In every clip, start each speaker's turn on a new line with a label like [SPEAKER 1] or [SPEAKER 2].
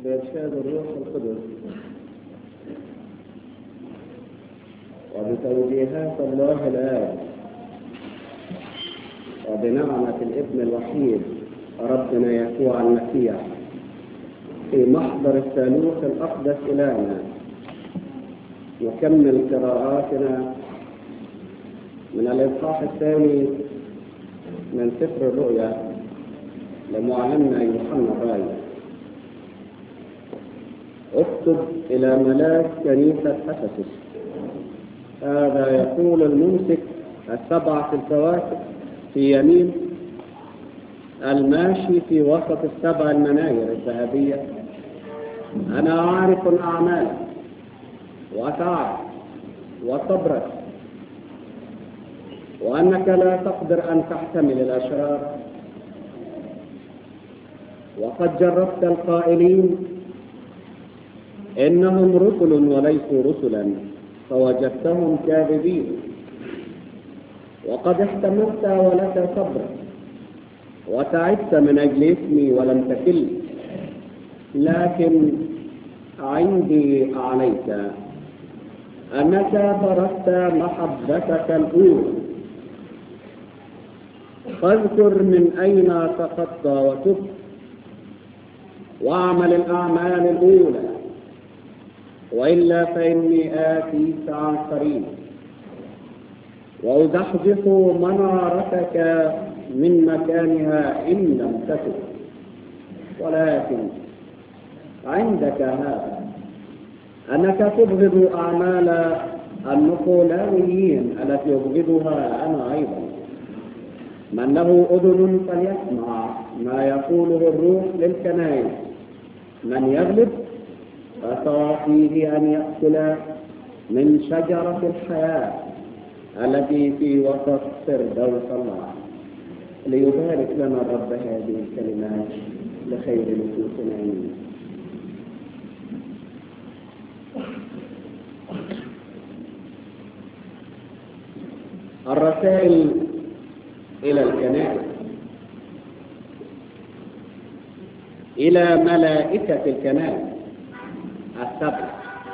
[SPEAKER 1] بإرشاد الروح القدس وبتوجيهات الله الآب وبنعمة الابن الوحيد ربنا يسوع المسيح في محضر الثالوث الأقدس إلهنا نكمل قراءاتنا من الإصحاح الثاني من سفر الرؤيا لمعلمنا يوحنا الرأي اكتب إلى ملاك كنيسة أفسس هذا يقول الممسك السبعة الكواكب في يمين الماشي في وسط السبع المناير الذهبية أنا عارف أعمالك وتعب وصبرك وأنك لا تقدر أن تحتمل الأشرار وقد جربت القائلين إنهم رسل وليسوا رسلا فوجدتهم كاذبين وقد احتملت ولك صبر وتعبت من أجل اسمي ولم تكل لكن عندي عليك أنك تركت محبتك الأولى فاذكر من أين سقطت وتب واعمل الأعمال الأولى وإلا فإني آتيك عن قريب وأزحزح منارتك من مكانها إن لم تتب ولكن عندك هذا أنك تبغض أعمال النقولانيين التي يبغضها أنا أيضا من له أذن فليسمع ما يقوله الروح للكنائس من يغلب فسأعطيه أن يأكل من شجرة الحياة التي في وسط فردوس الله ليبارك لنا الرب هذه الكلمات لخير نفوسنا آمين الرسائل إلى الكنائس إلى ملائكة الكنائس السبع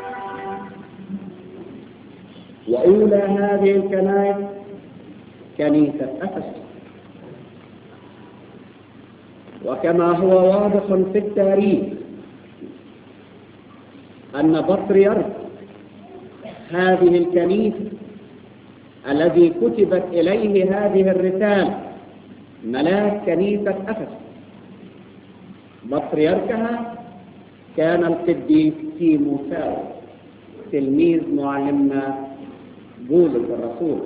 [SPEAKER 1] وأولى هذه الكنائس كنيسة أفسس وكما هو واضح في التاريخ أن بطريرك هذه الكنيسة الذي كتبت إليه هذه الرسالة ملاك كنيسة أفسس بطريركها كان القديس تيموثاوس تلميذ معلمنا بولس الرسول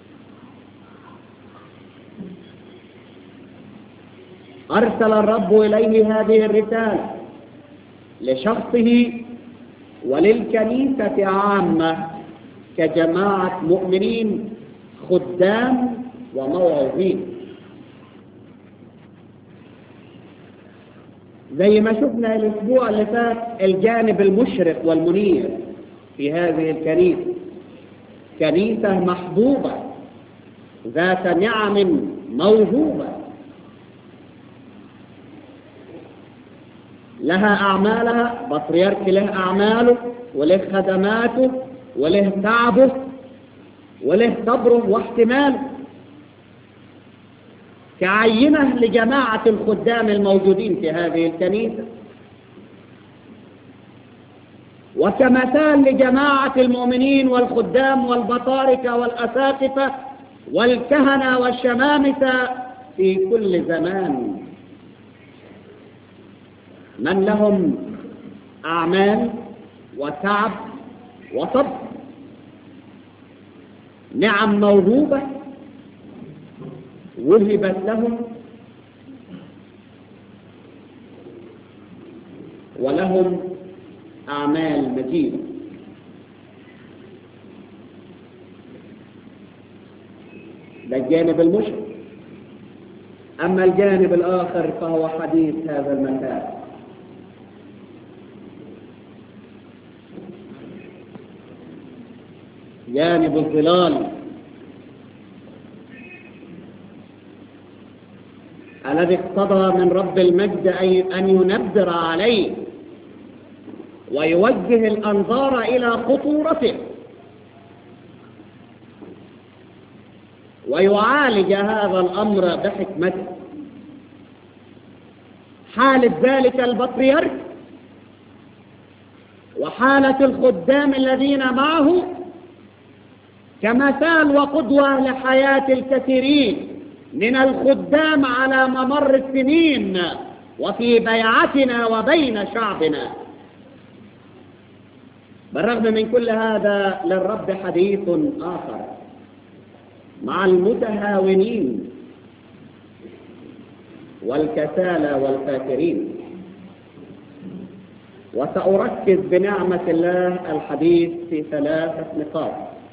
[SPEAKER 1] أرسل الرب إليه هذه الرسالة لشخصه وللكنيسة عامة كجماعة مؤمنين خدام وموعظين زي ما شفنا الأسبوع اللي فات الجانب المشرق والمنير في هذه الكنيسة كنيسة محبوبة ذات نعم موهوبة لها أعمالها بطريرك له أعماله وله خدماته وله تعبه وله صبره واحتماله كعينة لجماعة الخدام الموجودين في هذه الكنيسة وكمثال لجماعة المؤمنين والخدام والبطاركة والأساقفة والكهنة والشمامسة في كل زمان من لهم أعمال وتعب وصبر نعم موهوبة وهبت لهم ولهم أعمال مجيدة ده الجانب المشرق أما الجانب الآخر فهو حديث هذا المكان جانب الظلال الذي اقتضى من رب المجد أن ينبر عليه ويوجه الأنظار إلى خطورته ويعالج هذا الأمر بحكمته حالة ذلك البطريرك وحالة الخدام الذين معه كمثال وقدوة لحياة الكثيرين من الخدام على ممر السنين وفي بيعتنا وبين شعبنا بالرغم من كل هذا للرب حديث آخر مع المتهاونين والكسالى والفاكرين وسأركز بنعمة الله الحديث في ثلاثة نقاط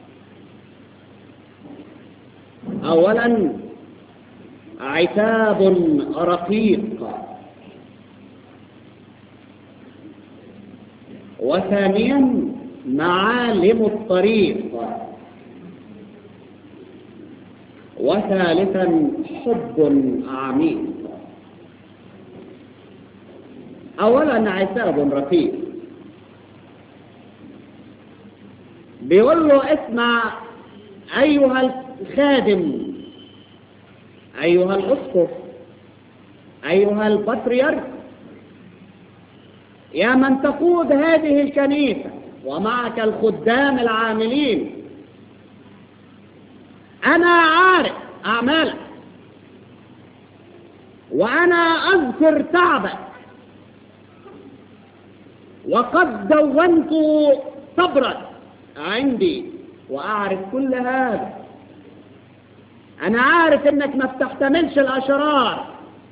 [SPEAKER 1] أولا عتاب رقيق وثانيا معالم الطريق وثالثا حب عميق اولا عتاب رقيق بيقول له اسمع ايها الخادم ايها الاسقف ايها البطريرك يا من تقود هذه الكنيسة ومعك الخدام العاملين أنا عارف أعمالك وأنا أذكر تعبك وقد دونت صبرك عندي وأعرف كل هذا أنا عارف إنك ما بتحتملش الأشرار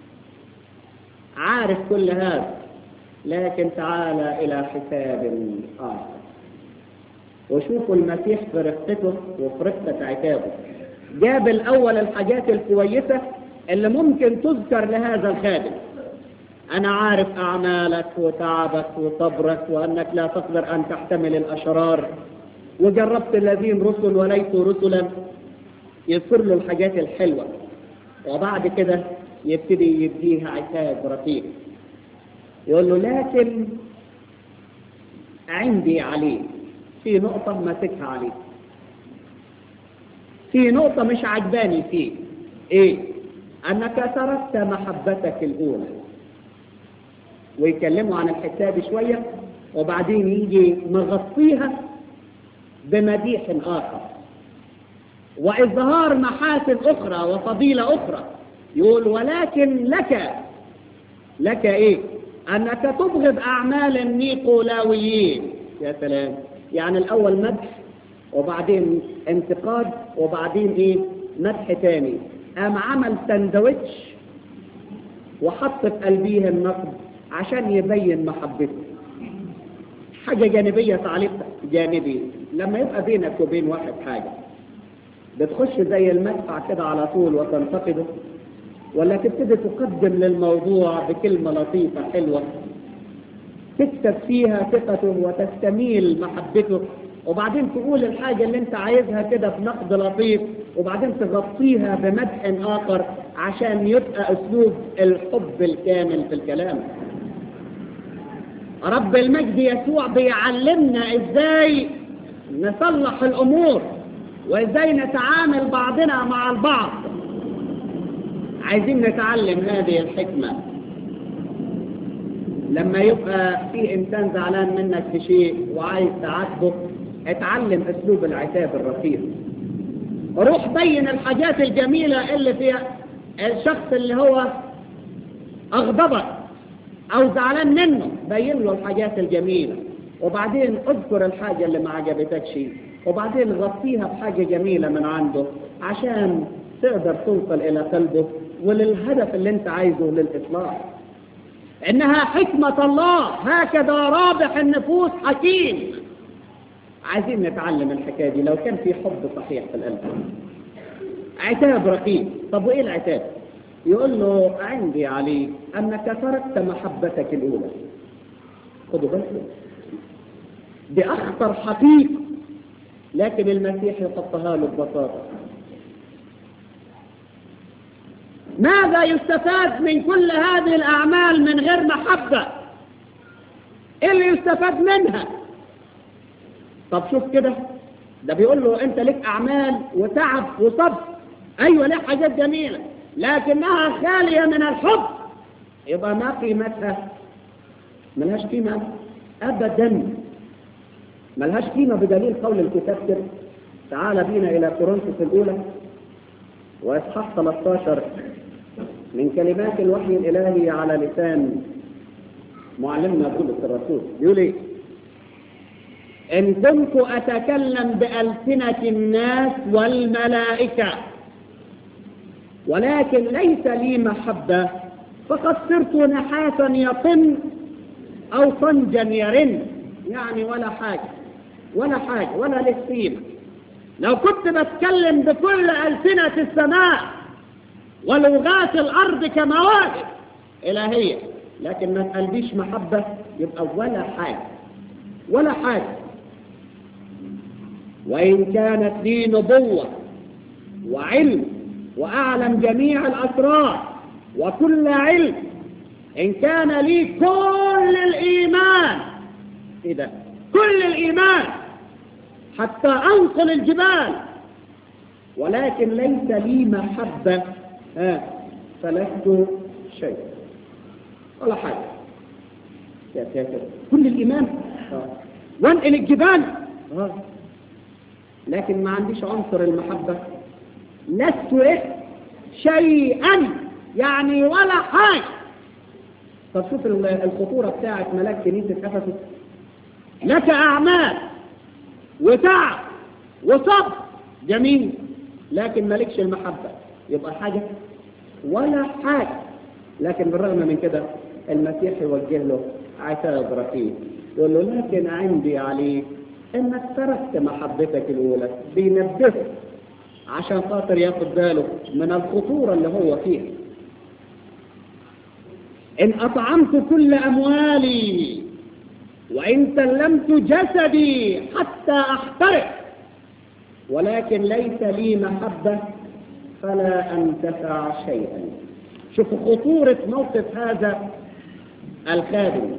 [SPEAKER 1] عارف كل هذا لكن تعالى إلى حساب آخر وشوفوا المسيح في رفقته وفي رفقة عتابه جاب الأول الحاجات الكويسة اللي ممكن تذكر لهذا الخادم أنا عارف أعمالك وتعبك وصبرك وأنك لا تقدر أن تحتمل الأشرار وجربت الذين رسل وليسوا رسلا يذكر له الحاجات الحلوة وبعد كده يبتدي يديها عتاب رقيق يقول له لكن عندي عليه في نقطة ماسكها عليه في نقطة مش عجباني فيه ايه انك تركت محبتك الاولى ويكلموا عن الحساب شوية وبعدين يجي مغطيها بمديح اخر واظهار محاسن اخرى وفضيلة اخرى يقول ولكن لك لك ايه انك تبغض اعمال النيقولاويين يا سلام يعني الاول مدح وبعدين انتقاد وبعدين ايه مدح تاني قام عمل سندوتش وحط في قلبيه النقد عشان يبين محبته حاجة جانبية تعليق جانبي لما يبقى بينك وبين واحد حاجة بتخش زي المدفع كده على طول وتنتقده ولا تبتدي تقدم للموضوع بكلمة لطيفة حلوة تكسب فيها ثقته وتستميل محبته وبعدين تقول الحاجة اللي انت عايزها كده بنقد لطيف وبعدين تغطيها بمدح آخر عشان يبقى أسلوب الحب الكامل في الكلام رب المجد يسوع بيعلمنا ازاي نصلح الأمور وازاي نتعامل بعضنا مع البعض عايزين نتعلم هذه الحكمة لما يبقى في إنسان زعلان منك في شيء وعايز تعاتبه اتعلم أسلوب العتاب الرفيق روح بين الحاجات الجميلة اللي فيها الشخص اللي هو أغضبك أو زعلان منه بين له الحاجات الجميلة وبعدين اذكر الحاجة اللي ما عجبتكش وبعدين غطيها بحاجة جميلة من عنده عشان تقدر توصل إلى قلبه وللهدف اللي انت عايزه للإصلاح إنها حكمة الله هكذا رابح النفوس حكيم عايزين نتعلم الحكاية دي لو كان في حب صحيح في القلب عتاب رقيق طب وإيه العتاب يقول له عندي عليك أنك تركت محبتك الأولى خدوا بالكم دي أخطر حقيقة لكن المسيح يحطها له ببساطة ماذا يستفاد من كل هذه الأعمال من غير محبة ايه اللي يستفاد منها طب شوف كده ده بيقول له انت لك اعمال وتعب وصبر ايوه لك حاجات جميله لكنها خاليه من الحب يبقى ما قيمتها ملهاش قيمه ابدا ملهاش قيمه بدليل قول الكتاب كده تعال بينا الى كورنثوس الاولى واصحاح 13 من كلمات الوحي الالهي على لسان معلمنا بولس الرسول يقول ايه ان كنت اتكلم بالسنه الناس والملائكه ولكن ليس لي محبه فقد صرت نحاسا يطن او صنجا يرن يعني ولا حاجه ولا حاجه ولا له قيمه لو كنت بتكلم بكل ألسنة السماء ولغات الأرض كمواهب إلهية لكن ما تقلبيش محبة يبقى ولا حاجة ولا حاجة وإن كانت لي نبوة وعلم وأعلم جميع الأسرار وكل علم إن كان لي كل الإيمان إيه ده؟ كل الإيمان حتى أنقل الجبال ولكن ليس لي محبة ها فلست شيء ولا حاجة يا ساتر كل الإيمان آه. وانقل الجبال آه. لكن ما عنديش عنصر المحبة لست إيه شيئا يعني ولا حاجة طب شوف الخطورة بتاعت ملاك كنيسة أفسس لك أعمال وتعب وصبر جميل لكن مالكش المحبة يبقى حاجة ولا حاجة لكن بالرغم من كده المسيح يوجه له عتاب رقيق يقول له لكن عندي عليك انك تركت محبتك الاولى بينبهه عشان خاطر ياخد باله من الخطورة اللي هو فيها ان اطعمت كل اموالي وإن سلمت جسدي حتى أحترق ولكن ليس لي محبة فلا أنتفع شيئا شوف خطورة موقف هذا الخادم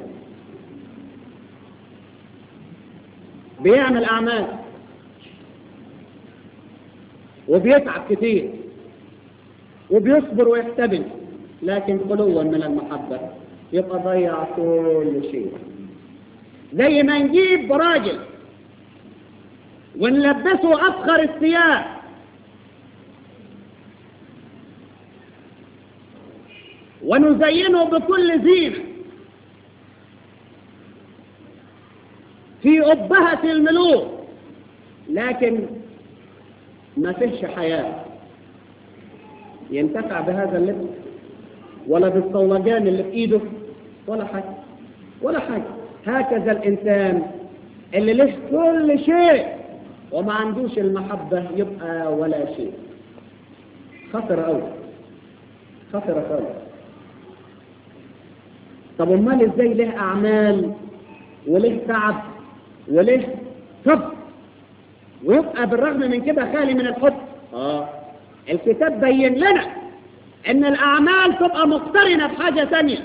[SPEAKER 1] بيعمل أعمال وبيتعب كتير وبيصبر ويحتبل لكن خلوا من المحبة يبقى ضيع كل شيء زي ما نجيب راجل ونلبسه أفخر الثياب ونزينه بكل زينة في أبهة الملوك لكن ما فيش حياة ينتفع بهذا اللبس ولا بالصولجان اللي في ايده ولا حاجة ولا حاجة هكذا الإنسان اللي له كل شيء وما عندوش المحبة يبقى ولا شيء خطر قوي خطر خالص طب امال ازاي له اعمال وله تعب وله صبر ويبقى بالرغم من كده خالي من الحب اه الكتاب بين لنا ان الاعمال تبقى مقترنه بحاجه ثانيه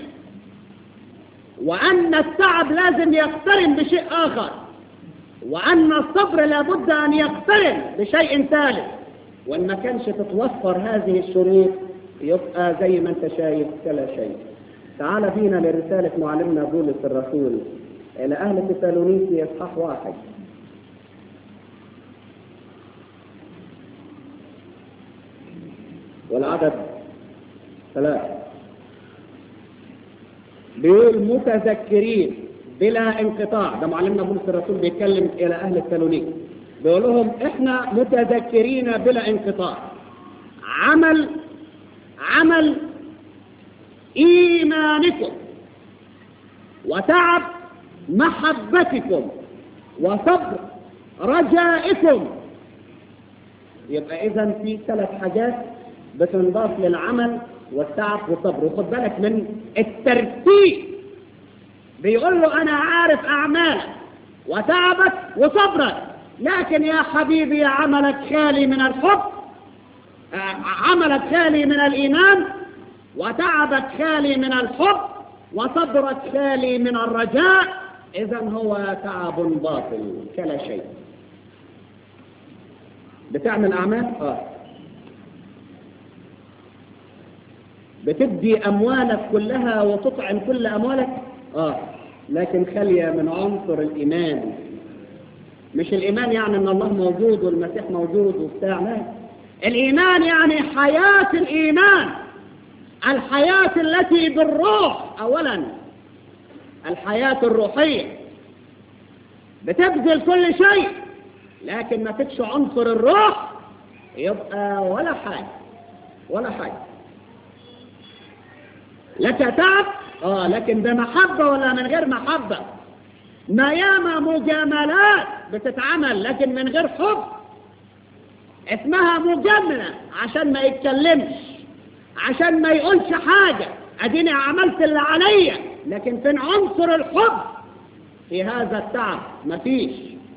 [SPEAKER 1] وأن التعب لازم يقترن بشيء آخر وأن الصبر لابد أن يقترن بشيء ثالث وإن ما كانش تتوفر هذه الشروط يبقى زي ما أنت شايف كلا شيء تعال بينا لرسالة معلمنا بولس الرسول إلى أهل تسالونيكي إصحاح واحد والعدد ثلاثة بيقول متذكرين بلا انقطاع ده معلمنا بولس الرسول بيتكلم الى اهل التسالونيك بيقول لهم احنا متذكرين بلا انقطاع عمل عمل ايمانكم وتعب محبتكم وصبر رجائكم يبقى اذا في ثلاث حاجات بتنضاف للعمل والتعب والصبر وخد بالك من الترتيب بيقول له انا عارف اعمالك وتعبك وصبرك لكن يا حبيبي عملك خالي من الحب عملك خالي من الايمان وتعبك خالي من الحب وصبرك خالي من الرجاء إذا هو تعب باطل كلا شيء بتعمل أعمال؟ آه بتدي أموالك كلها وتطعم كل أموالك؟ آه لكن خالية من عنصر الإيمان مش الإيمان يعني أن الله موجود والمسيح موجود وبتاع لا الإيمان يعني حياة الإيمان الحياة التي بالروح أولا الحياة الروحية بتبذل كل شيء لكن ما فيكش عنصر الروح يبقى ولا حاجة ولا حاجة لك تعب اه لكن بمحبة ولا من غير محبة ما ياما مجاملات بتتعمل لكن من غير حب اسمها مجاملة عشان ما يتكلمش عشان ما يقولش حاجة اديني عملت اللي عليا لكن فين عنصر الحب في هذا التعب مفيش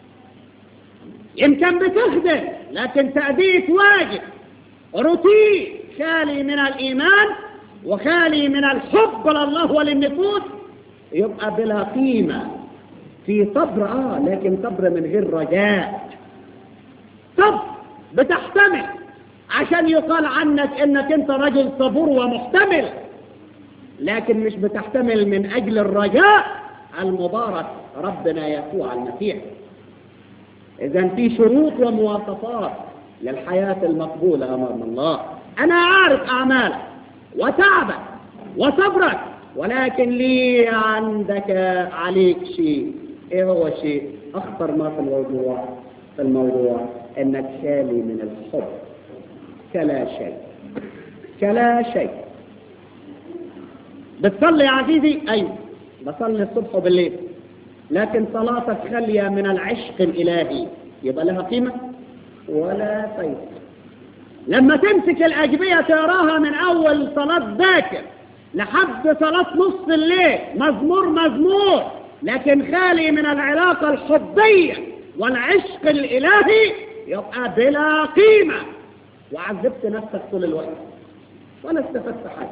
[SPEAKER 1] يمكن بتخدم لكن تأدية واجب روتين خالي من الإيمان وخالي من الحب لله وللنفوس يبقى بلا قيمة في صبر آه لكن صبر من غير رجاء صبر بتحتمل عشان يقال عنك انك انت رجل صبور ومحتمل لكن مش بتحتمل من اجل الرجاء المبارك ربنا يسوع المسيح اذا في شروط ومواصفات للحياة المقبولة امام الله انا عارف اعمالك وتعبك وصبرك ولكن لي عندك عليك شيء ايه هو الشيء اخطر ما في الموضوع في الموضوع انك خالي من الحب كلا شيء كلا شيء بتصلي يا عزيزي ايوه بصلي الصبح وبالليل لكن صلاتك خالية من العشق الالهي يبقى لها قيمة ولا فايدة لما تمسك الاجبية تقراها من اول صلاة باكر لحد صلاة نص الليل مزمور مزمور لكن خالي من العلاقة الحبية والعشق الإلهي يبقى بلا قيمة وعذبت نفسك طول الوقت ولا استفدت حاجة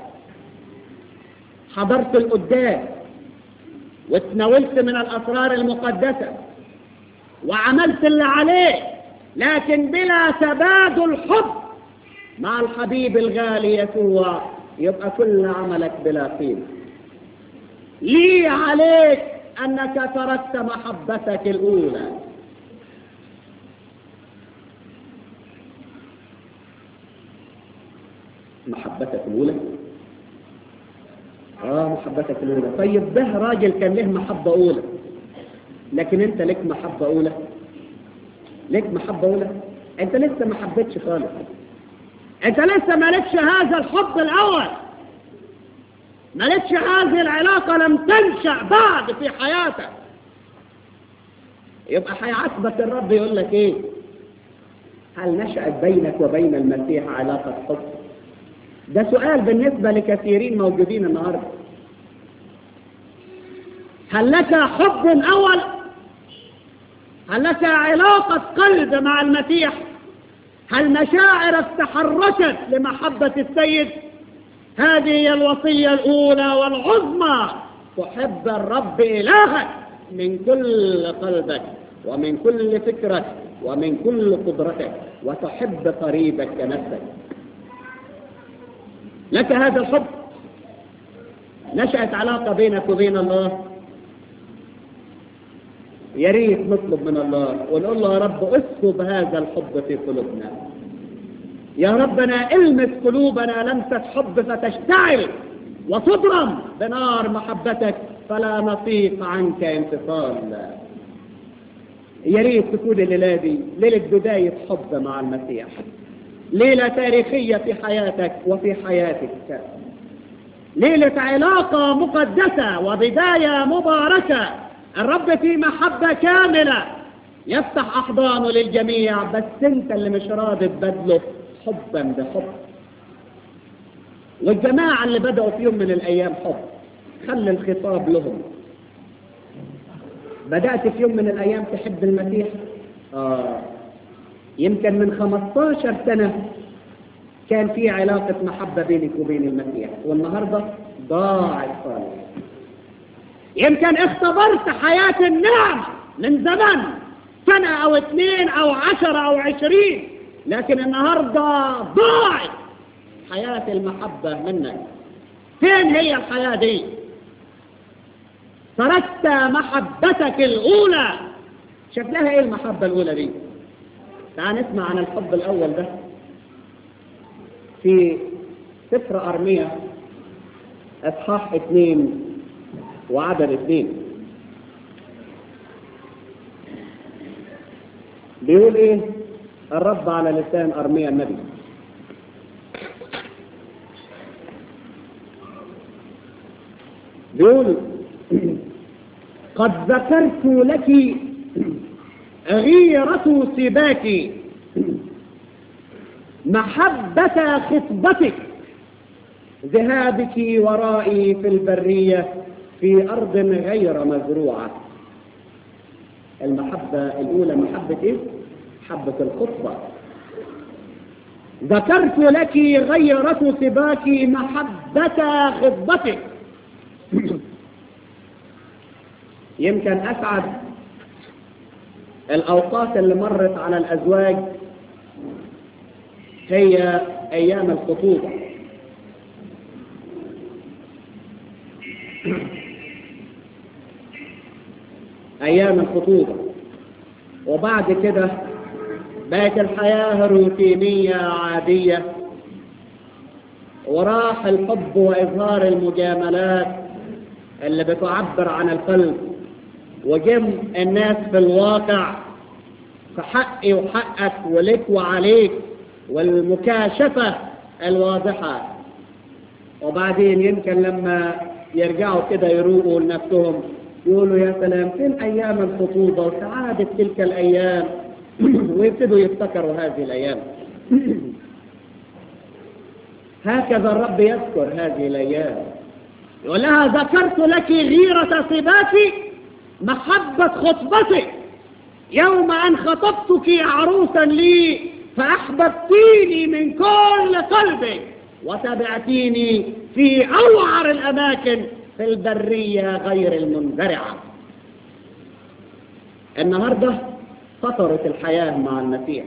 [SPEAKER 1] حضرت القداس وتناولت من الأسرار المقدسة وعملت اللي عليه لكن بلا تبادل حب مع الحبيب الغالي يسوع يبقى كل عملك بلا قيمة لي عليك أنك تركت محبتك الأولى محبتك الأولى آه محبتك الأولى طيب ده راجل كان له محبة أولى لكن أنت لك محبة أولى لك محبة أولى أنت لسه ما حبيتش خالص أنت لسه مالكش هذا الحب الأول مالكش هذه العلاقة لم تنشأ بعد في حياتك يبقى هيعاتبك الرب يقول لك ايه هل نشأت بينك وبين المسيح علاقة حب ده سؤال بالنسبة لكثيرين موجودين النهاردة هل لك حب أول هل لك علاقة قلب مع المسيح هل مشاعرك تحركت لمحبة السيد هذه هي الوصية الأولى والعظمى تحب الرب إلهك من كل قلبك ومن كل فكرك ومن كل قدرتك وتحب قريبك كنفسك لك هذا الحب نشأت علاقة بينك وبين الله يا ريت نطلب من الله ونقول له يا رب اسكب هذا الحب في قلوبنا يا ربنا المس قلوبنا لمسة حب فتشتعل وتضرم بنار محبتك فلا نطيق عنك انفصال يا ريت تكون الليلة دي ليلة بداية حب مع المسيح ليلة تاريخية في حياتك وفي حياتك ليلة علاقة مقدسة وبداية مباركة الرب في محبة كاملة يفتح أحضانه للجميع بس انت اللي مش راضي تبادله حبا بحب والجماعة اللي بدأوا في يوم من الأيام حب خلي الخطاب لهم بدأت في يوم من الأيام تحب المسيح آه يمكن من 15 سنة كان في علاقة محبة بينك وبين المسيح والنهاردة ضاعت خالص
[SPEAKER 2] يمكن اختبرت حياة النعمة من زمن سنة او اثنين او عشرة او عشرين لكن النهاردة ضاعت حياة المحبة منك فين هي الحياة دي تركت محبتك الأولى شكلها ايه المحبة الأولى دي تعال نسمع عن الحب الأول ده في سفر أرمية إصحاح اثنين وعدد اثنين بيقول ايه الرب على لسان أرمية النبي بيقول قد ذكرت لك غيرة سباك محبة خطبتك ذهابك ورائي في البرية في أرض غير مزروعة المحبة الأولى محبة إيه؟ محبة الخطبة ذكرت لك غيرة سباك محبة خطبتك يمكن أسعد الأوقات اللي مرت على الأزواج هي أيام الخطوبة أيام الخطوبة وبعد كده بقت الحياة روتينية عادية وراح الحب وإظهار المجاملات اللي بتعبر عن القلب وجم الناس في الواقع في حقي وحقك ولك وعليك والمكاشفة الواضحة وبعدين يمكن لما يرجعوا كده يروقوا لنفسهم يقولوا يا سلام فين أيام الخطوبة وسعادة تلك الأيام ويبتدوا يفتكروا هذه الأيام هكذا الرب يذكر هذه الأيام يقول لها ذكرت لك غيرة صباتي محبة خطبتك يوم أن خطبتك عروسا لي فأحببتيني من كل قلبك وتبعتيني في أوعر الأماكن في البرية غير المنزرعة النهاردة فطرت الحياة مع المسيح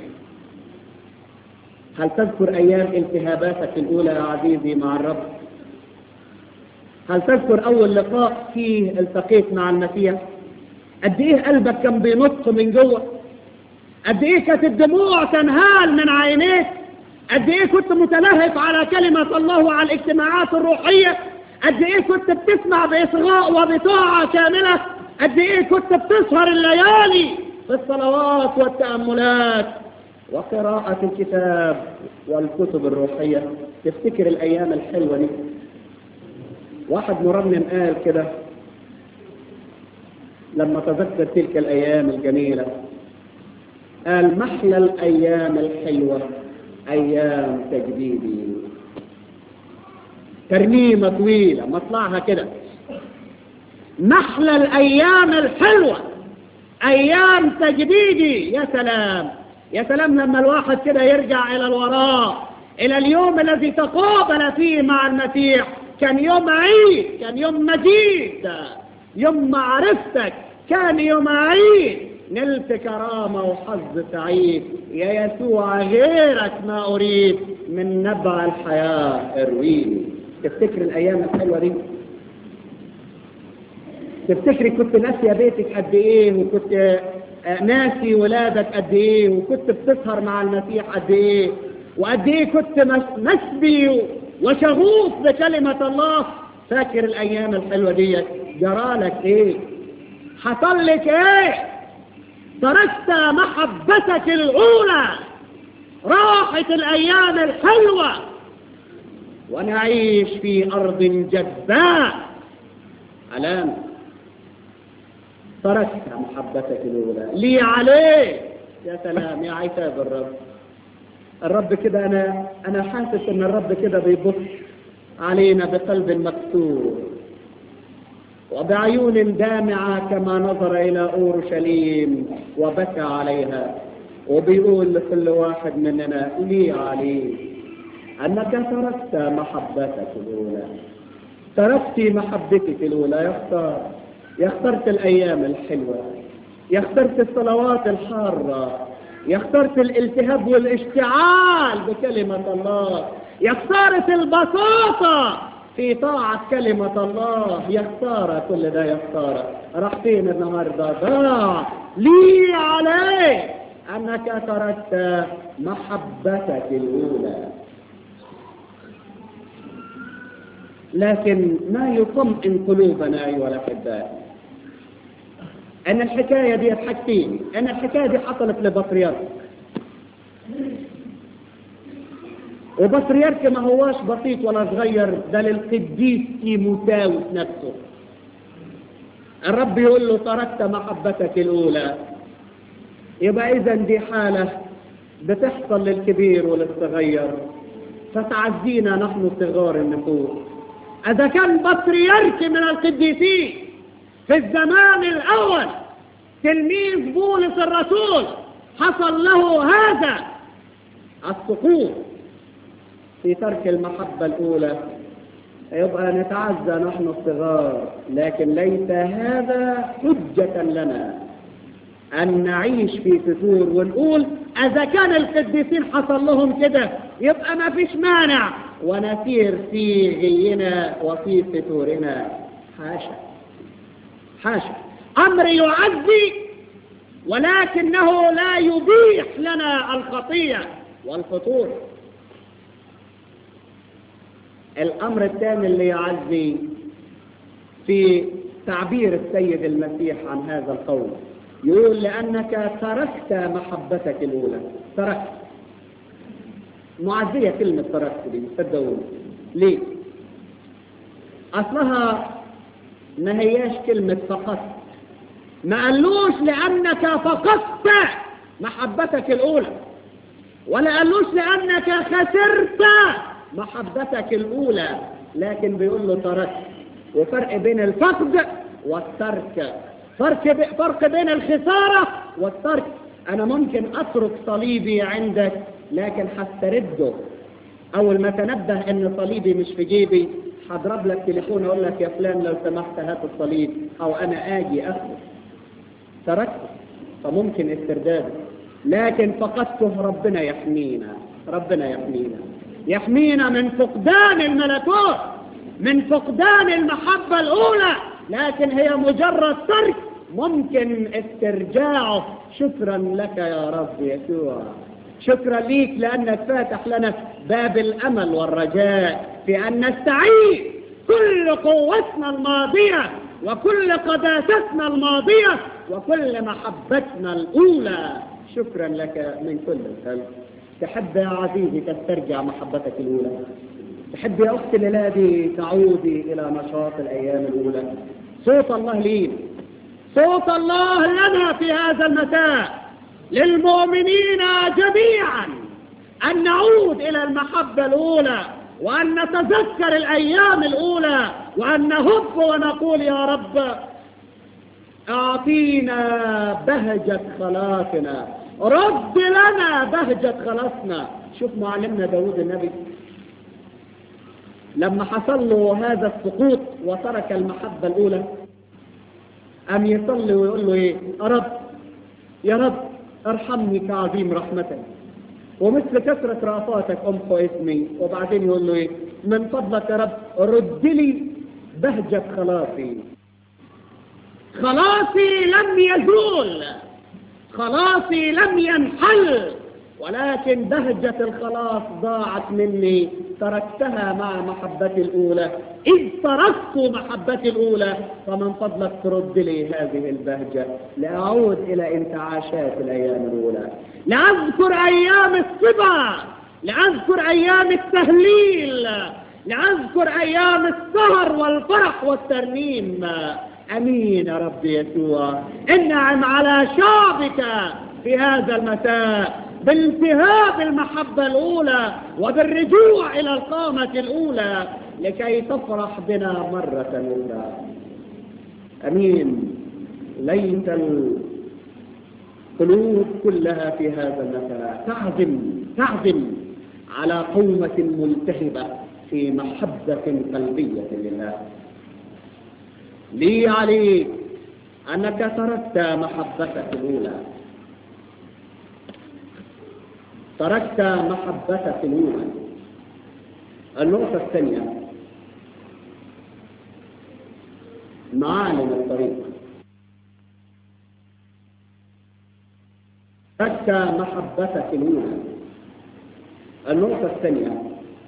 [SPEAKER 2] هل تذكر أيام التهاباتك الأولى يا عزيزي مع الرب هل تذكر أول لقاء فيه التقيت مع المسيح قد إيه قلبك كان بينط من جوه قد إيه كانت الدموع تنهال من عينيك قد إيه كنت متلهف على كلمة الله وعلى الاجتماعات الروحية قد إيه كنت بتسمع بإصغاء وبطاعة كاملة قد إيه كنت بتسهر الليالي في الصلوات والتأملات وقراءة الكتاب والكتب الروحية تفتكر الأيام الحلوة دي واحد مرنم قال كده لما تذكر تلك الأيام الجميلة قال محلى الأيام الحلوة أيام تجديدي ترنيمة طويلة مطلعها كده محلى الأيام الحلوة أيام تجديدي يا سلام يا سلام لما الواحد كده يرجع إلى الوراء إلى اليوم الذي تقابل فيه مع المسيح كان يوم عيد كان يوم مجيد يوم معرفتك كان يوم عيد نلت كرامة وحظ سعيد يا يسوع غيرك ما أريد من نبع الحياة ارويني تفتكر الأيام الحلوة دي تفتكري كنت ناسية بيتك قد إيه وكنت ناسي ولادك قد إيه وكنت بتسهر مع المسيح قد إيه وقد إيه كنت مسبي وشغوف بكلمة الله فاكر الأيام الحلوة دي جرالك إيه حصل لك إيه تركت محبتك الأولى راحت الأيام الحلوة ونعيش في أرض جذاب علام تركت محبتك الأولى لي عليه يا سلام يا عتاب الرب الرب كده أنا أنا حاسس إن الرب كده بيبص علينا بقلب مكسور وبعيون دامعة كما نظر إلى أورشليم وبكى عليها وبيقول لكل واحد مننا لي عليه أنك تركت محبتك الأولى تركت محبتك الأولى يختار يا اخترت الأيام الحلوة يا اخترت الصلوات الحارة يا اخترت الالتهاب والاشتعال بكلمة الله يا خسارة البساطة في طاعة كلمة الله يا خسارة كل ده يا خسارة راح فين النهاردة ضاع لي عليك أنك تركت محبتك الأولى لكن ما يطمئن قلوبنا أيها الأحباء أن الحكاية دي حاجتين أن الحكاية دي حصلت لبطريرك وبطريرك ما هواش بسيط ولا صغير ده للقديس تيموتاوس نفسه الرب يقول له تركت محبتك الأولى يبقى إذا دي حالة بتحصل للكبير وللصغير فتعزينا نحن صغار النفوس إذا كان بطريرك من القديسين في الزمان الأول تلميذ بولس الرسول حصل له هذا السقوط في ترك المحبة الأولى يبقى نتعزى نحن الصغار لكن ليس هذا حجة لنا أن نعيش في فتور ونقول إذا كان القديسين حصل لهم كده يبقى ما فيش مانع ونسير في غينا وفي فتورنا حاشا حاشا أمر يعزي ولكنه لا يبيح لنا الخطية والفطور الأمر الثاني اللي يعزي في تعبير السيد المسيح عن هذا القول يقول لأنك تركت محبتك الأولى تركت معزية كلمة تركت دي صدقوني ليه؟ أصلها ما هياش كلمة فقدت ما قالوش لأنك فقدت محبتك الأولى ولا قالوش لأنك خسرت محبتك الأولى لكن بيقول له تركت وفرق بين الفقد والترك فرق ب... فرق بين الخسارة والترك أنا ممكن أترك صليبي عندك لكن هسترده أول ما تنبه إن صليبي مش في جيبي هضرب لك تليفون أقول لك يا فلان لو سمحت هات الصليب أو أنا آجي أخذه تركته فممكن استرداده لكن فقدته ربنا يحمينا ربنا يحمينا يحمينا من فقدان الملكوت من فقدان المحبة الأولى لكن هي مجرد ترك ممكن استرجاعه شكرا لك يا رب يسوع شكرا ليك لأنك فاتح لنا باب الأمل والرجاء في أن نستعيد كل قوتنا الماضية وكل قداستنا الماضية وكل محبتنا الأولى شكرا لك من كل القلب تحب يا عزيزي تسترجع محبتك الأولى تحب يا أختي ليلادي تعودي إلى نشاط الأيام الأولى صوت الله لي صوت الله لنا في هذا المساء للمؤمنين جميعا أن نعود إلى المحبة الأولى وأن نتذكر الأيام الأولى وأن نهب ونقول يا رب أعطينا بهجة خلاصنا رد لنا بهجة خلاصنا شوف معلمنا داود النبي لما حصل له هذا السقوط وترك المحبة الأولى أم يصلي ويقول له إيه يا رب يا رب ارحمني كعظيم رحمتك ومثل كثرة رأفاتك أمحو اسمي وبعدين يقول له إيه من فضلك يا رب رد لي بهجة خلاصي خلاصي لم يزول خلاصي لم ينحل ولكن بهجة الخلاص ضاعت مني تركتها مع محبتي الأولى إذ تركت محبتي الأولى فمن فضلك ترد لي هذه البهجة لأعود إلى انتعاشات الأيام الأولى لأذكر أيام الصبا لأذكر أيام التهليل لأذكر أيام السهر والفرح والترنيم أمين يا رب يسوع انعم على شعبك في هذا المساء بالتهاب المحبة الأولى وبالرجوع إلى القامة الأولى لكي تفرح بنا مرة أخرى أمين ليت القلوب كلها في هذا المساء تعزم تعزم على قومة ملتهبة في محبة قلبية لله لي عليك أنك تركت محبتك الأولى تركت محبتك الأولى النقطة الثانية معالم الطريق تركت محبتك الأولى النقطة الثانية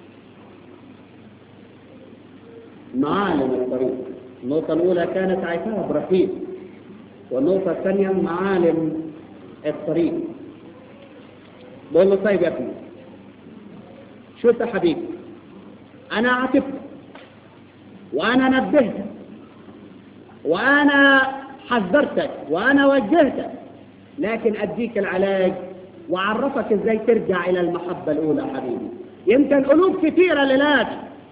[SPEAKER 2] معالم الطريق النقطة الأولى كانت عتاب رحيم والنقطة الثانية معالم الطريق بقول له طيب يا ابني شوف يا حبيبي أنا عاتبتك وأنا نبهتك وأنا حذرتك وأنا وجهتك لكن أديك العلاج وأعرفك إزاي ترجع إلى المحبة الأولى حبيبي يمكن قلوب كثيرة للآن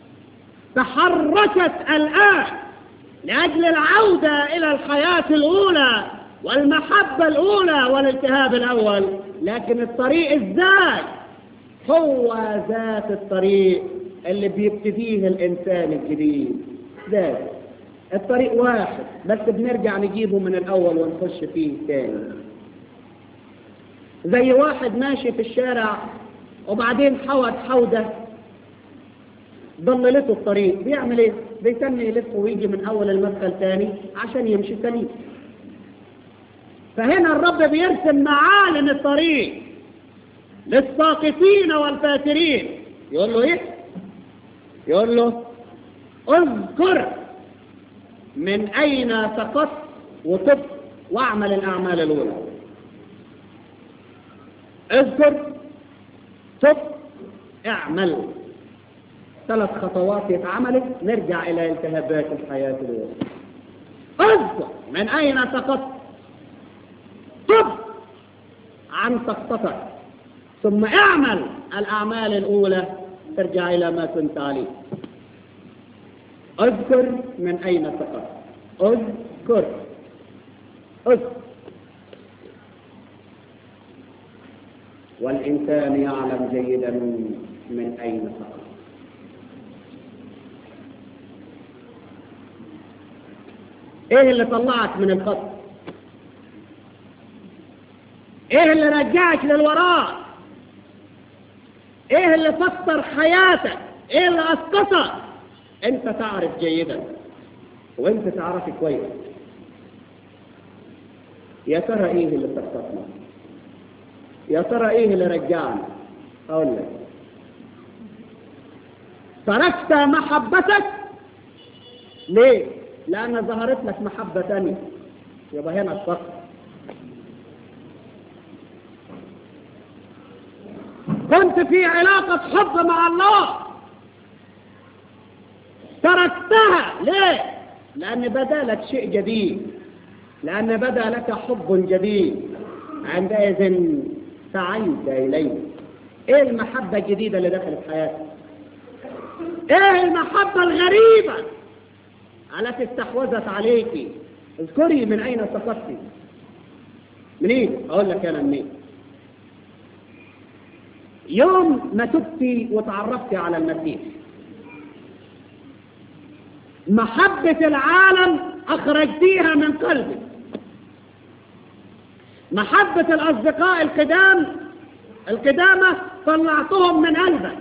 [SPEAKER 2] تحركت الآن لأجل العودة إلى الحياة الأولى والمحبة الأولى والالتهاب الأول لكن الطريق إزاي هو ذات الطريق اللي بيبتديه الإنسان الجديد ذات الطريق واحد بس بنرجع نجيبه من الأول ونخش فيه تاني زي واحد ماشي في الشارع وبعدين حوت حودة ضللته الطريق بيعمل ايه بيتم يلف ويجي من اول المدخل تاني عشان يمشي سليم فهنا الرب بيرسم معالم الطريق للساقطين والفاترين يقول له ايه يقول له اذكر من اين سقطت وتب واعمل الاعمال الاولى اذكر تب اعمل ثلاث خطوات يتعملت نرجع إلى التهابات الحياة الأولى اذكر من أين سقطت تب عن سقطتك ثم اعمل الأعمال الأولى ترجع إلى ما كنت عليه اذكر من أين سقطت اذكر اذكر والإنسان يعلم جيدا من أين سقط ايه اللي طلعك من الخط ايه اللي رجعك للوراء ايه اللي فسر حياتك ايه اللي اسقطك انت تعرف جيدا وانت تعرف كويس يا ترى ايه اللي سقطنا يا ترى ايه اللي رجعنا اقول لك تركت محبتك ليه لأن ظهرت لك محبة تانية يبقى هنا الفقر كنت في علاقة حب مع الله تركتها ليه؟ لأن بدا لك شيء جديد لأن بدا لك حب جديد عندئذ سعيت إليه إيه المحبة الجديدة اللي دخلت حياتك؟ إيه المحبة الغريبة التي استحوذت عليك اذكري من أين سقطت منين أقول لك أنا منين يوم ما تبتي وتعرفت على المسيح محبة العالم أخرجتيها من قلبك محبة الأصدقاء القدام القدامى طلعتهم من قلبك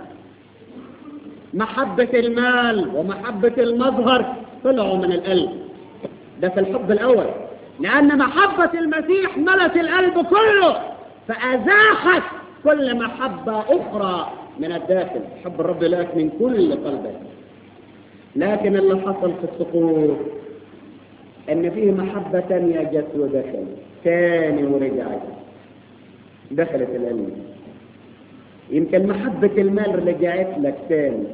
[SPEAKER 2] محبة المال ومحبة المظهر طلعوا من القلب ده في الحب الأول لأن محبة المسيح ملت القلب كله فأزاحت كل محبة أخرى من الداخل حب الرب لك من كل قلبك لكن اللي حصل في السقوط ان فيه محبة تانية جت ودخلت تاني ورجعت دخلت القلب يمكن محبة المال رجعت لك تاني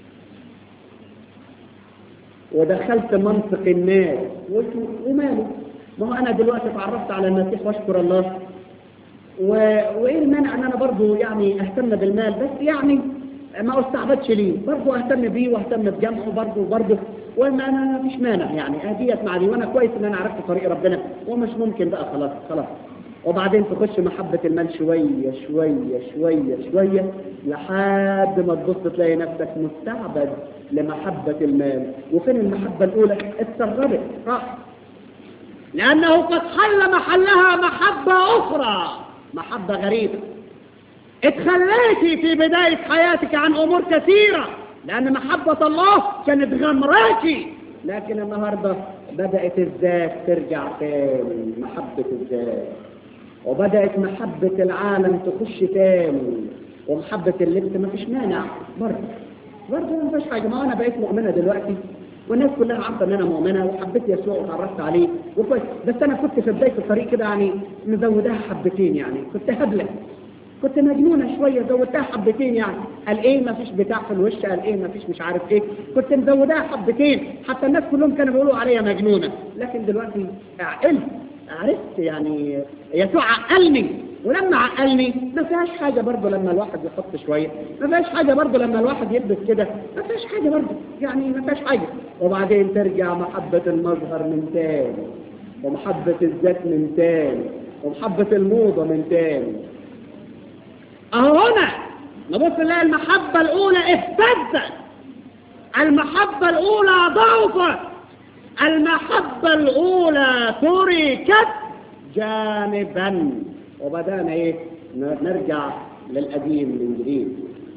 [SPEAKER 2] ودخلت منطق الناس وماله ما هو انا دلوقتي اتعرفت على المسيح واشكر الله و... وايه المانع ان انا برضه يعني اهتم بالمال بس يعني ما استعبدش ليه برضه اهتم بيه واهتم بجمعه برضه برضه وما انا ما فيش مانع يعني اهديت مع دي وانا كويس ان انا عرفت طريق ربنا ومش ممكن بقى خلاص خلاص وبعدين تخش محبة المال شوية شوية شوية شوية لحد ما تبص تلاقي نفسك مستعبد لمحبة المال وفين المحبة الأولى اتسربت راح لأنه قد حل محلها محبة أخرى محبة غريبة اتخليتي في بداية حياتك عن أمور كثيرة لأن محبة الله كانت غمراكي لكن النهاردة بدأت الذات ترجع تاني محبة الذات وبدأت محبة العالم تخش تاني ومحبة اللبس ما فيش مانع برضه برضه ما فيش حاجة ما أنا بقيت مؤمنة دلوقتي والناس كلها عارفة إن أنا مؤمنة وحبيت يسوع وتعرفت عليه وكويس بس أنا كنت في بداية الطريق كده يعني مزوداها حبتين يعني كنت هبلة كنت مجنونة شوية زودتها حبتين يعني قال ايه ما فيش بتاع في الوش قال ايه ما فيش مش عارف ايه كنت مزوداها حبتين حتى الناس كلهم كانوا بيقولوا عليا مجنونة لكن دلوقتي عقلت عرفت يعني يسوع عقلني ولما عقلني ما فيهاش حاجة برضه لما الواحد يحط شوية ما فيهاش حاجة برضه لما الواحد يلبس كده ما فيهاش حاجة برضه يعني ما فيهاش حاجة وبعدين ترجع محبة المظهر من تاني ومحبة الذات من تاني ومحبة الموضة من تاني اهو هنا نبص نلاقي المحبة الأولى اهتزت المحبة الأولى ضعفت المحبة الأولى تركت جانبا وبدأنا ايه نرجع للقديم من جديد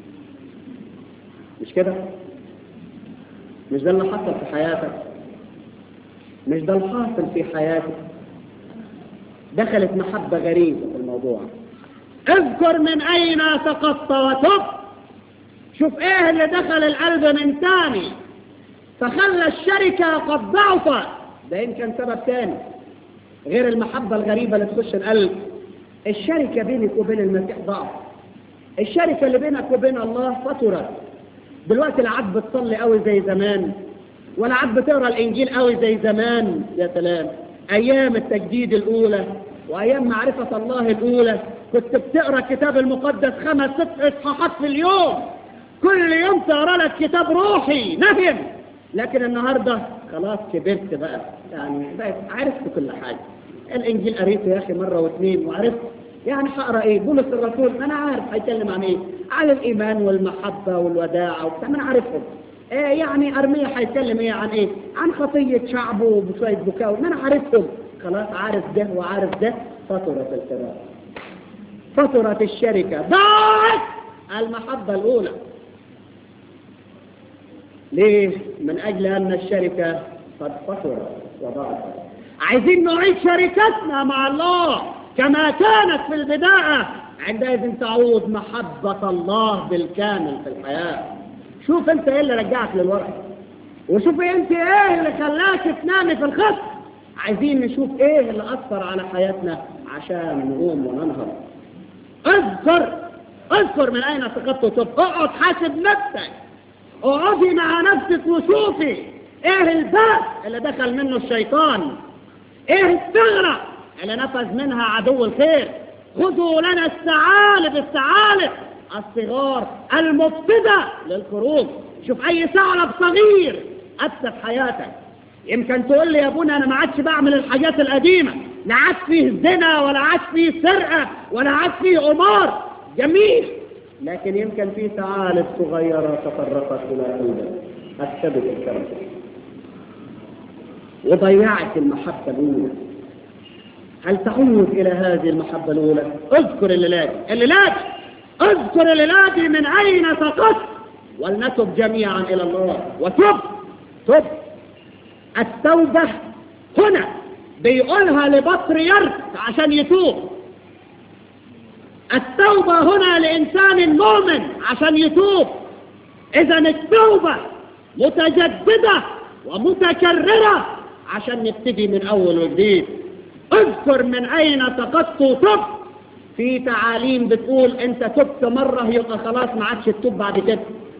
[SPEAKER 2] مش كده مش ده اللي حصل في حياتك مش ده الحاصل في حياتك دخلت محبة غريبة في الموضوع اذكر من اين سقطت وتب شوف ايه اللي دخل القلب من تاني فخلى الشركة قد ضعفت ده يمكن سبب تاني غير المحبة الغريبة اللي تخش القلب الشركة بينك وبين المسيح ضعف الشركة اللي بينك وبين الله فطرت دلوقتي لا عاد بتصلي قوي زي زمان ولا عاد بتقرا الانجيل قوي زي زمان يا سلام ايام التجديد الاولى وايام معرفة الله الاولى كنت بتقرا الكتاب المقدس خمس ست اصحاحات في اليوم كل يوم تقرا لك كتاب روحي نهم لكن النهارده خلاص كبرت بقى يعني بقيت عرفت كل حاجه الانجيل قريته يا اخي مره واثنين وعرفت يعني هقرا ايه بولس الرسول ما انا عارف هيتكلم عن ايه عن الايمان والمحبه والوداعه وبتاع ما انا عارفهم إيه يعني ارميه هيتكلم ايه عن ايه عن خطيه شعبه وشويه بكاء ما انا عارفهم خلاص عارف ده وعارف ده فطرت القراءه فطرت الشركه ضاعت المحبه الاولى ليه من اجل ان الشركه قد فطرت وضاعت عايزين نعيد شركتنا مع الله كما كانت في البداية عندئذ تعود محبة الله بالكامل في الحياة شوف انت ايه اللي رجعك للورق وشوف انت ايه اللي خلاك تنامي في الخط عايزين نشوف ايه اللي اثر على حياتنا عشان نقوم وننهض اذكر اذكر من اين سقطت وتب اقعد حاسب نفسك اقعدي مع نفسك وشوفي ايه الباب اللي دخل منه الشيطان ايه الثغرة اللي نفذ منها عدو الخير خذوا لنا الثعالب الثعالب الصغار المفسدة للخروج شوف اي ثعلب صغير افسد حياتك يمكن تقول لي يا ابونا انا ما عادش بعمل الحاجات القديمة لا عاد فيه زنا ولا عاد فيه سرقة ولا عاد فيه قمار جميل لكن يمكن في ثعالب صغيرة تطرقت الى قلبك افسدت الكرم وضيعت المحبة الأولى هل تعود إلى هذه المحبة الأولى اذكر الليلات الليلات اذكر الليلات من أين سقطت ولنتب جميعا إلى الله وتب تب التوبة هنا بيقولها لبطريرك عشان يتوب التوبة هنا لإنسان مؤمن عشان يتوب إذا التوبة متجددة ومتكررة عشان نبتدي من أول وجديد اذكر من أين سقطت وتب في تعاليم بتقول أنت تبت مرة يبقى خلاص ما عادش تتوب بعد كده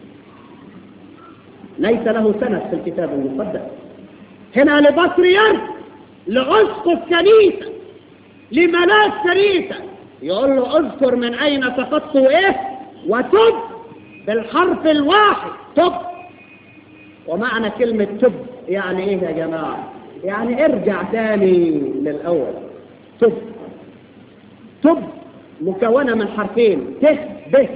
[SPEAKER 2] ليس له سند في الكتاب المقدس هنا لبطريرك لأسقف كنيسة لملاك كنيسة يقول له اذكر من أين سقطت وإيه وتب بالحرف الواحد تب ومعنى كلمة تب يعني ايه يا جماعة يعني ارجع تاني للأول تب تب مكونة من حرفين ت ب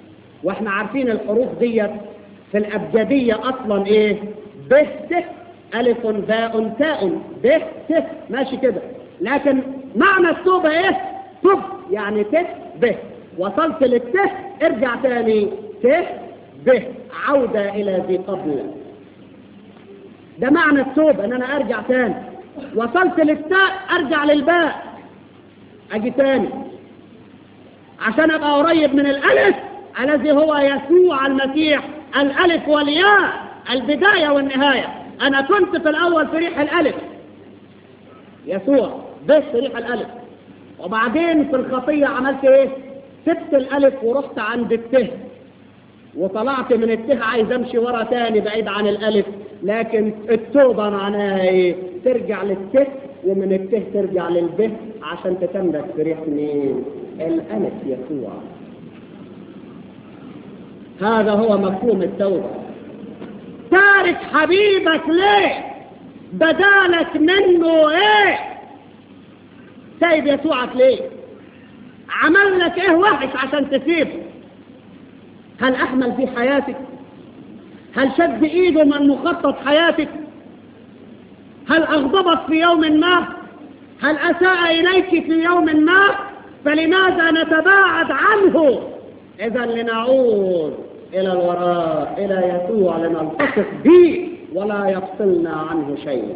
[SPEAKER 2] واحنا عارفين الحروف ديت في الأبجدية أصلا ايه ب ت ألف باء تاء ب ت ماشي كده لكن معنى التوبة ايه تب يعني ت ب وصلت للت ارجع تاني ت ب عودة إلى ذي قبل ده معنى التوبة ان انا ارجع تاني وصلت للتاء ارجع للباء اجي تاني عشان ابقى قريب من الالف الذي هو يسوع المسيح الالف والياء البداية والنهاية انا كنت في الاول في ريح الالف يسوع بس ريح الالف وبعدين في الخطية عملت ايه سبت الالف ورحت عند الته وطلعت من الته عايز امشي ورا تاني بعيد عن الالف لكن التوبة معناها ايه ترجع للته ومن الته ترجع للبه عشان تتملك في ريح مين الالف يسوع هذا هو مفهوم التوبة تارك حبيبك ليه بدالك منه ايه سايب يسوعك ليه عمل لك ايه وحش عشان تسيبه هل احمل في حياتك هل شد ايده من مخطط حياتك هل اغضبك في يوم ما هل اساء اليك في يوم ما فلماذا نتباعد عنه اذا لنعود الى الوراء الى يسوع لنلتصق به ولا يفصلنا عنه شيء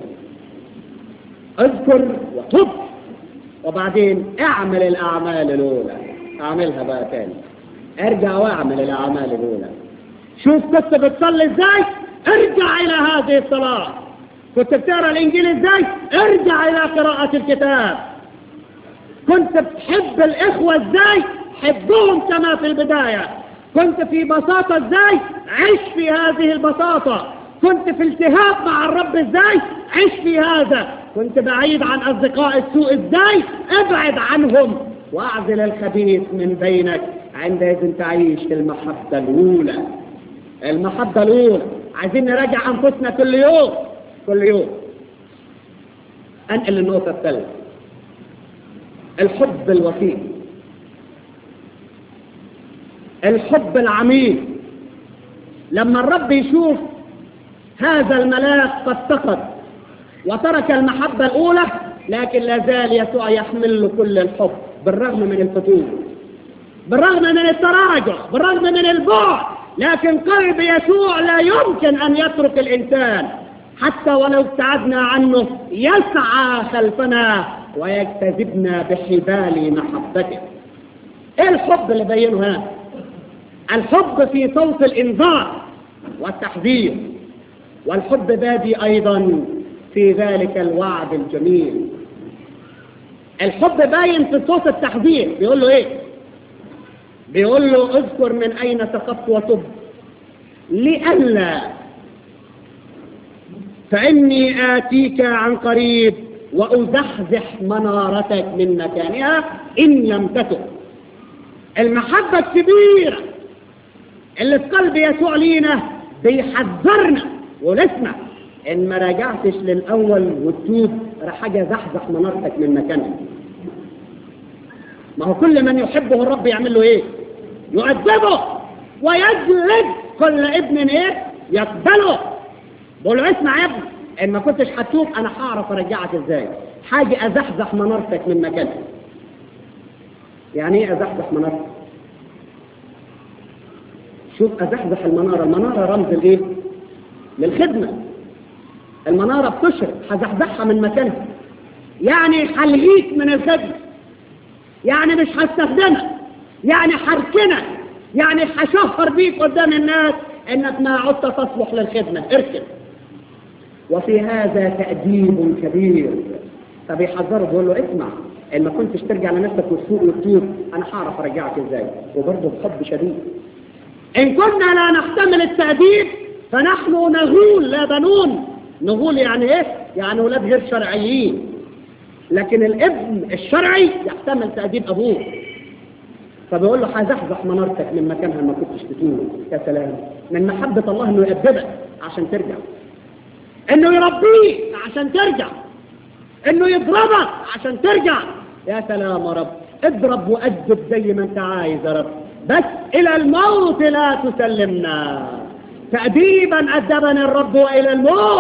[SPEAKER 2] اذكر وتب وبعدين اعمل الاعمال الاولى اعملها بقى تاني ارجع واعمل الاعمال الاولى شوف كنت بتصلي ازاي ارجع الى هذه الصلاة كنت بتقرا الانجيل ازاي ارجع الى قراءة الكتاب كنت بتحب الاخوة ازاي حبهم كما في البداية كنت في بساطة ازاي عش في هذه البساطة كنت في التهاب مع الرب ازاي عش في هذا كنت بعيد عن اصدقاء السوء ازاي ابعد عنهم واعزل الخبيث من بينك عندئذ تعيش في المحبة الاولى المحبة الاولى عايزين نراجع انفسنا كل يوم كل يوم انقل للنقطة الثالثة الحب الوفي الحب العميق لما الرب يشوف هذا الملاك قد سقط وترك المحبة الأولى لكن لا زال يسوع يحمل له كل الحب بالرغم من الفتور بالرغم من التراجع بالرغم من البعد لكن قلب يسوع لا يمكن أن يترك الإنسان حتى ولو ابتعدنا عنه يسعى خلفنا ويجتذبنا بحبال محبته ايه الحب اللي بينه هذا الحب في صوت الانذار والتحذير والحب بادي ايضا في ذلك الوعد الجميل الحب باين في صوت التحذير بيقول له ايه بيقول له اذكر من اين سقطت وتب لئلا فاني اتيك عن قريب وازحزح منارتك من مكانها ان لم تتب المحبة الكبيرة اللي في قلب يسوع لينا بيحذرنا ونسمع ان ما راجعتش للاول وتتوب راح حاجه زحزح منارتك من مكانها ما هو كل من يحبه الرب يعمل له ايه يؤدبه ويجلد كل ابن ايه يقبله بقول له اسمع يا ابني ان ما كنتش هتوب انا هعرف ارجعك ازاي حاجه ازحزح منارتك من مكانها يعني ايه ازحزح منارتك شوف ازحزح المناره المناره رمز الايه للخدمه المناره بتشرق هزحزحها من مكانها يعني هلهيك من الخدمه يعني مش هستخدمك يعني هركنك يعني هشهر بيك قدام الناس انك ما عدت تصلح للخدمه اركن وفي هذا تأديب كبير فبيحذره بيقول له اسمع ان ما كنتش ترجع لنفسك وتسوق وتتوب انا هعرف ارجعك ازاي وبرضه بحب شديد ان كنا لا نحتمل التأديب فنحن نغول لا بنون نغول يعني ايه يعني ولاد غير شرعيين لكن الابن الشرعي يحتمل تأديب ابوه فبيقول له هزحزح منارتك من مكانها ما كنتش تتوب يا سلام من محبة الله انه يأدبك عشان ترجع انه يربيك عشان ترجع انه يضربك عشان ترجع يا سلام يا رب اضرب وأدب زي ما انت عايز يا رب بس الى الموت لا تسلمنا تأديبا أدبني الرب وإلى الموت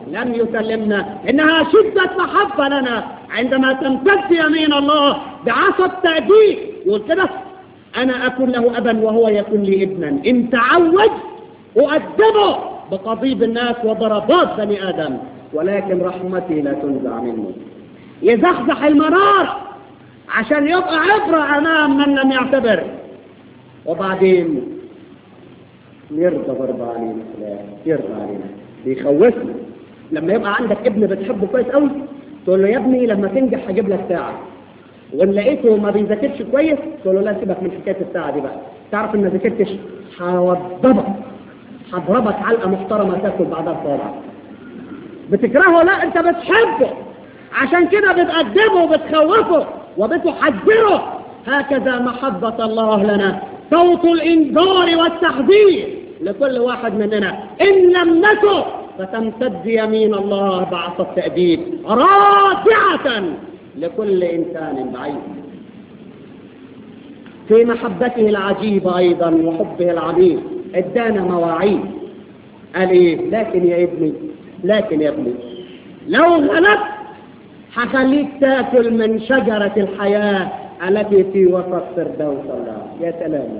[SPEAKER 2] لم يسلمنا إنها شدة محبة لنا عندما تمتد يمين الله بعصا التأديب يقول كده أنا أكون له أبا وهو يكون لي ابنا إن تعود أؤدبه بقضيب الناس وضربات بني آدم ولكن رحمتي لا تنزع منه يزحزح المرار عشان يبقى عبرة أمام من لم يعتبر وبعدين يرضى برضى علينا يرضى علينا بيخوفنا لما يبقى عندك ابن بتحبه كويس قوي تقول له يا ابني لما تنجح هجيب لك ساعة وان لقيته ما بيذاكرش كويس تقول له لا سيبك من حكايه الساعه دي بقى تعرف ان ما ذاكرتش هوضبك هضربك علقه محترمه تاكل بعدها صابع بتكرهه لا انت بتحبه عشان كده بتقدمه وبتخوفه وبتحذره هكذا محبة الله لنا صوت الإنذار والتحذير لكل واحد مننا إن لم نكن فتمتد يمين الله بعصا التأديب رادعة لكل إنسان بعيد في محبته العجيبة أيضا وحبه العميق ادانا مواعيد قال إيه لكن يا ابني لكن يا ابني لو غلبت هخليك تاكل من شجرة الحياة التي في وسط فردوس الله يا سلام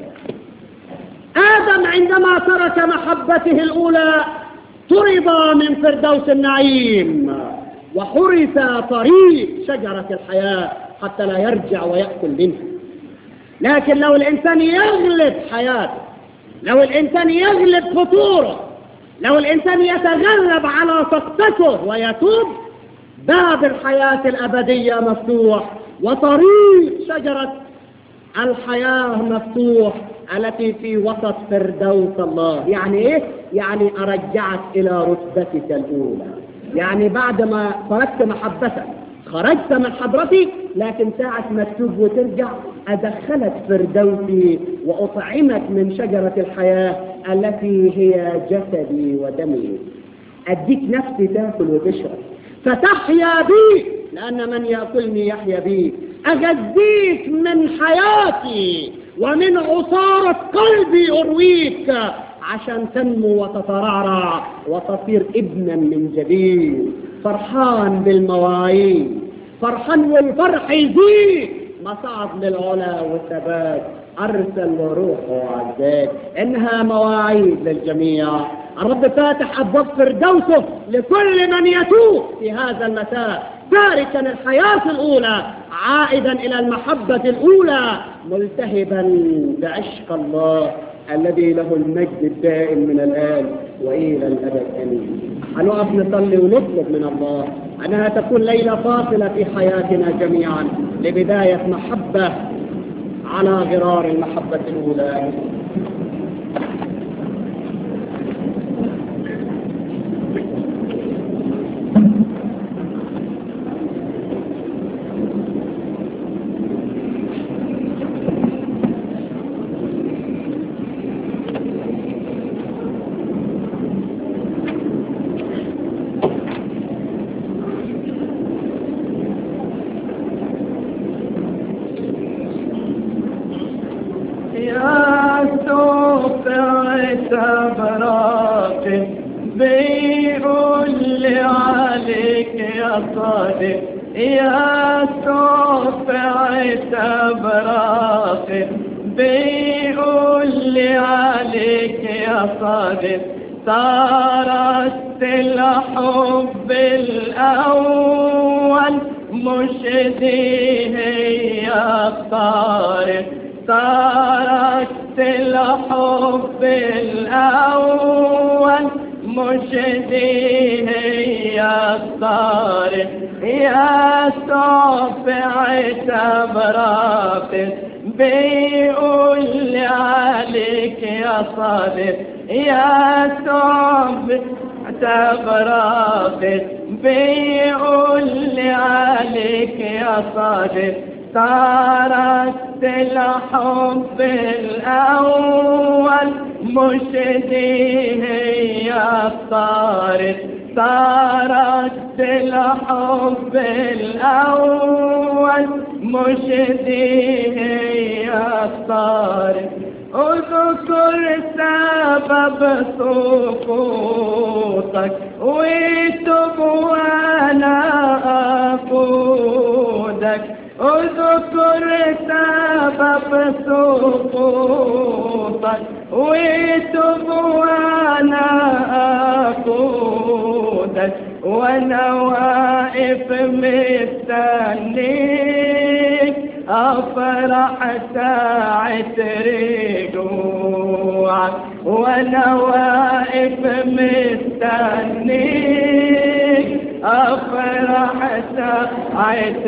[SPEAKER 2] آدم عندما ترك محبته الأولى طرد من فردوس النعيم وحرس طريق شجرة الحياة حتى لا يرجع ويأكل منها لكن لو الإنسان يغلب حياته لو الإنسان يغلب فطوره لو الإنسان يتغلب على سقطته ويتوب باب الحياة الأبدية مفتوح وطريق شجرة الحياة مفتوح التي في وسط فردوس الله يعني ايه يعني ارجعك الى رتبتك الاولى يعني بعد ما تركت محبتك خرجت من حضرتي لكن ساعة ما تتوب وترجع أدخلك فردوسي وأطعمك من شجرة الحياة التي هي جسدي ودمي أديك نفسي تاكل وتشرب فتحيا بي لأن من يأكلني يحيا بي أغذيك من حياتي ومن عصارة قلبي أرويك عشان تنمو وتترعرع وتصير ابنا من جديد فرحان بالمواعيد فرحان والفرح يزيد مصعد للعلا والثبات أرسل وروحه عزاك إنها مواعيد للجميع الرب فاتح أبواب فردوسه لكل من يتوب في هذا المساء تاركا الحياة الأولى عائدا إلى المحبة الأولى ملتهبا بعشق الله الذي له المجد الدائم من الآن وإلى الأبد آمين هنقف نصلي ونطلب من الله أنها تكون ليلة فاصلة في حياتنا جميعا لبداية محبة على غرار المحبة الأولى
[SPEAKER 3] يا سوفع تبراك بيقول لي عليك يا صادق يا سوفع تبراك بيقول لي عليك يا صادق صارت الحب الأول مش دي هي الطارق تركت الحب الأول مش دي هي الطارق يا صافع تبراقس بيقول لي عليك يا صادق يا صافع تبراقس بيقول لي عليك يا صادق تركت الحب الأول مش دي هي الطارق تركت الحب الأول مشديه الطارق اذكر سبب سقوطك وتب وانا اقودك اذكر سبب سقوطك وتب وانا اقودك وانا واقف مستنيك افرح ساعة رجوعك وانا واقف مستنيك افرح ساعة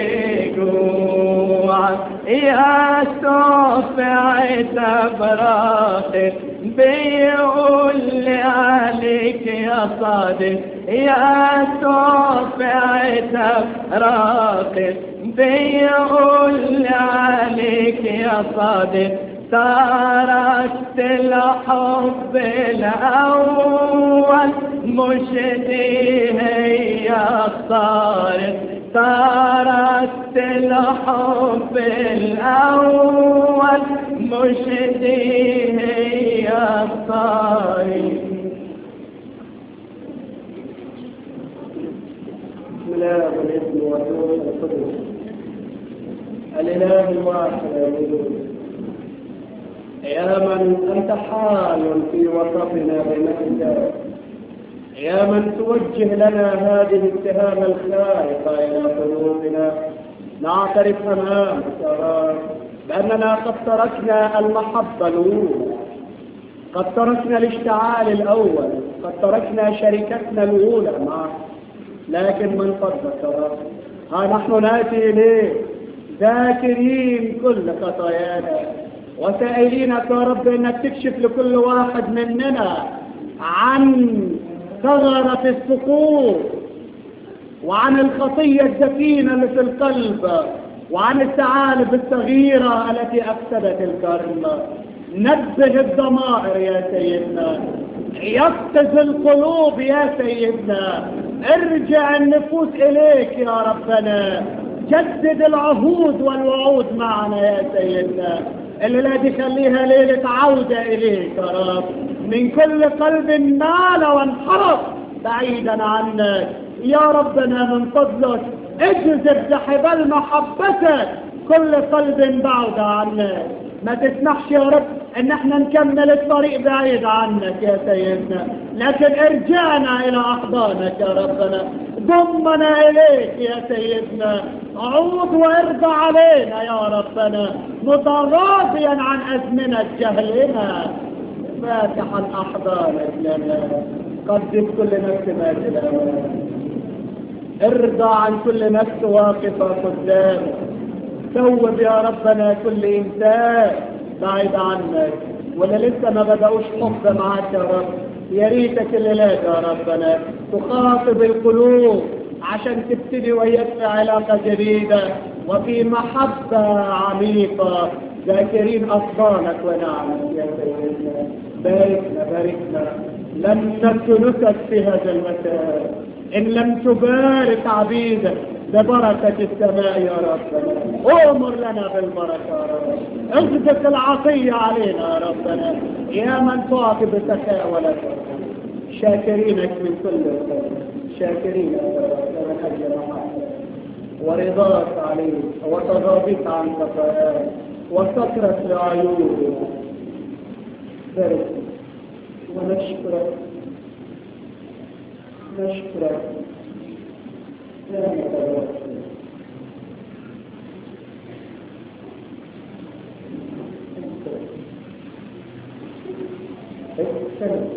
[SPEAKER 3] رجوعك يا صافعة براخر بيقول لي عليك يا صادق يا صافعة براخر بيقول لي عليك يا صادق تركت الحب الأول مش دي هي الصارت تركت الحب الأول مش دي هي الصارت
[SPEAKER 1] بسم الله والاسم والروح القدس الاله الواحد امين يا من انت حال في وسطنا بمجدك يا من توجه لنا هذه الاتهام الخارقه الى قلوبنا نعترف امامك يا رب باننا قد تركنا المحبه الاولى قد تركنا الاشتعال الاول قد تركنا شركتنا الاولى معك لكن من فضلك يا رب ها نحن ناتي اليك ذاكرين كل خطايانا وسائلينك يا رب انك تكشف لكل واحد مننا عن ثغرة السقوط وعن الخطية الدفينة اللي في القلب وعن الثعالب الصغيرة التي أفسدت الكرم نبه الضمائر يا سيدنا يقتز القلوب يا سيدنا ارجع النفوس إليك يا ربنا جدد العهود والوعود معنا يا سيدنا الليلة دي خليها ليلة عودة إليك يا رب من كل قلب مال وانحرف بعيدا عنك يا ربنا من فضلك اجذب بحبال محبتك كل قلب بعد عنك ما تسمحش يا رب ان احنا نكمل الطريق بعيد عنك يا سيدنا لكن ارجعنا الى احضانك يا ربنا ضمنا اليك يا سيدنا عود وارضى علينا يا ربنا متراضيا عن ازمنة جهلنا فاتحا احضانك لنا قدم كل نفس ما تلاوى ارضى عن كل نفس واقفة قدامك توب يا ربنا كل انسان بعيد عنك ولا لسه ما بدأوش حب معاك يا رب يا ريتك الليلات يا ربنا تخاطب القلوب عشان تبتدي وياك في علاقة جديدة وفي محبة عميقة ذاكرين أفضالك ونعمك يا سيدنا باركنا باركنا لم نتركك في هذا المكان إن لم تبارك عبيدك ببركة السماء يا ربنا أمر لنا بالبركة يا رب اغدق العطية علينا يا ربنا يا من تعطي بسخاء ولا ترك شاكرينك من كل الخير شاكرينك يا رب من أجل محبتك ورضاك عليك وتغاضيك عن خطاياك وسترك لعيوننا بارك ونشكرك نشكرك يا متوكل استلم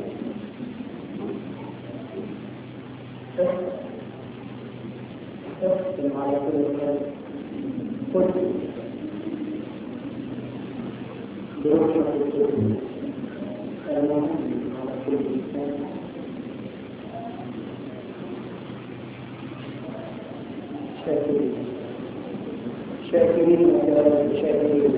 [SPEAKER 1] استلم على كل خير خذ بروحك القدس المهم على كل انسان شاكرين شاكرين يا رب شاكرين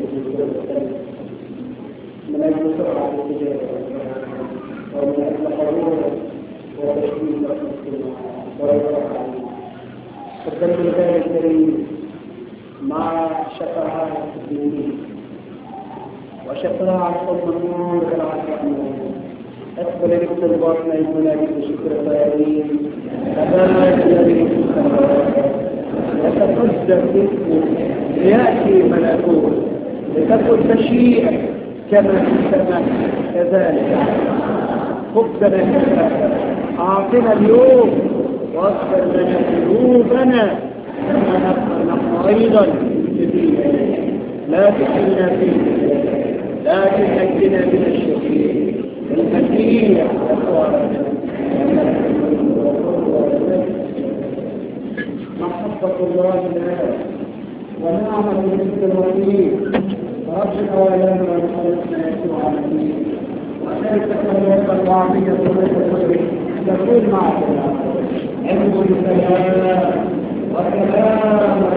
[SPEAKER 1] من أجل سرعة التجارة ومن أجل حضورك وتشكيلك ورضاك قدمت الغالي الكريم مع شفاعة الدين وشفاعة حب النور العالمين ادخل ادخل بطن الملائكة بشكر فاعلين أباك الذي في السماوات يتقدم اسمه ليأتي ملكوت لتكن تشيئك كما في السماء كذلك خبزنا كفاك أعطنا اليوم واغفر لنا ذنوبنا كما نغفر نحن أيضا لذينا لا تحلنا فيه لكن نجنا من الشرير المسيح محبة الله لنا ونعمة مثل الوكيل ربنا ولنا ونخلصنا يسوع المسيح وذلك الروح الوعظية تكون معكم علم السلام وسلام